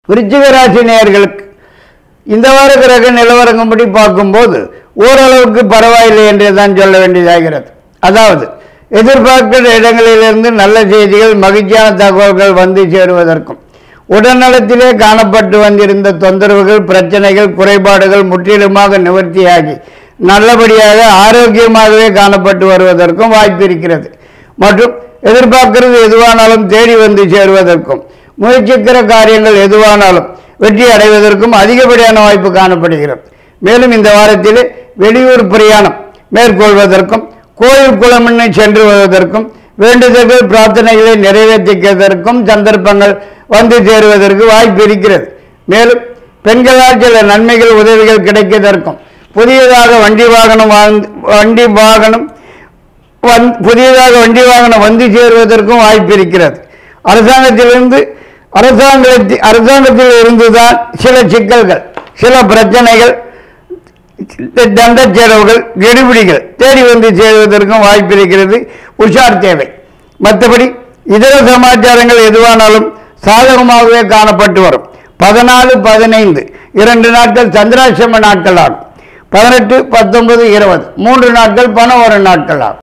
விருச்சிக ராசி நேயர்களுக்கு இந்த வார கிரக நிலவரங்கப்படி பார்க்கும்போது ஓரளவுக்கு பரவாயில்லை என்றே தான் சொல்ல வேண்டியதாகிறது அதாவது எதிர்பார்க்கிற இடங்களிலிருந்து நல்ல செய்திகள் மகிழ்ச்சியான தகவல்கள் வந்து சேருவதற்கும் உடல்நலத்திலே காணப்பட்டு வந்திருந்த தொந்தரவுகள் பிரச்சனைகள் குறைபாடுகள் முற்றிலுமாக நிவர்த்தியாகி நல்லபடியாக ஆரோக்கியமாகவே காணப்பட்டு வருவதற்கும் வாய்ப்பு இருக்கிறது மற்றும் எதிர்பார்க்கிறது எதுவானாலும் தேடி வந்து சேருவதற்கும் முயற்சிக்கிற காரியங்கள் எதுவானாலும் வெற்றி அடைவதற்கும் அதிகப்படியான வாய்ப்பு காணப்படுகிறது மேலும் இந்த வாரத்தில் வெளியூர் பிரயாணம் மேற்கொள்வதற்கும் கோயில் குளமென்னு சென்று வருவதற்கும் வேண்டுதல்கள் பிரார்த்தனைகளை நிறைவேற்றிக்கிறதற்கும் சந்தர்ப்பங்கள் வந்து சேருவதற்கு வாய்ப்பு இருக்கிறது மேலும் பெண்களால் சில நன்மைகள் உதவிகள் கிடைப்பதற்கும் புதியதாக வண்டி வாகனம் வாழ்ந்து வண்டி வாகனம் வந் புதியதாக வண்டி வாகனம் வந்து சேருவதற்கும் வாய்ப்பு இருக்கிறது அரசாங்கத்திலிருந்து அரசாங்கத்தில் அரசாங்கத்தில் இருந்துதான் சில சிக்கல்கள் சில பிரச்சனைகள் தண்ட செலவுகள் கெடுபிடிகள் தேடி வந்து சேருவதற்கும் வாய்ப்பு இருக்கிறது உஷார் தேவை மற்றபடி இதர சமாச்சாரங்கள் எதுவானாலும் சாதகமாகவே காணப்பட்டு வரும் பதினாலு பதினைந்து இரண்டு நாட்கள் சந்திராசிரம நாட்கள் ஆகும் பதினெட்டு பத்தொன்பது இருபது மூன்று நாட்கள் பண வரும் நாட்கள் ஆகும்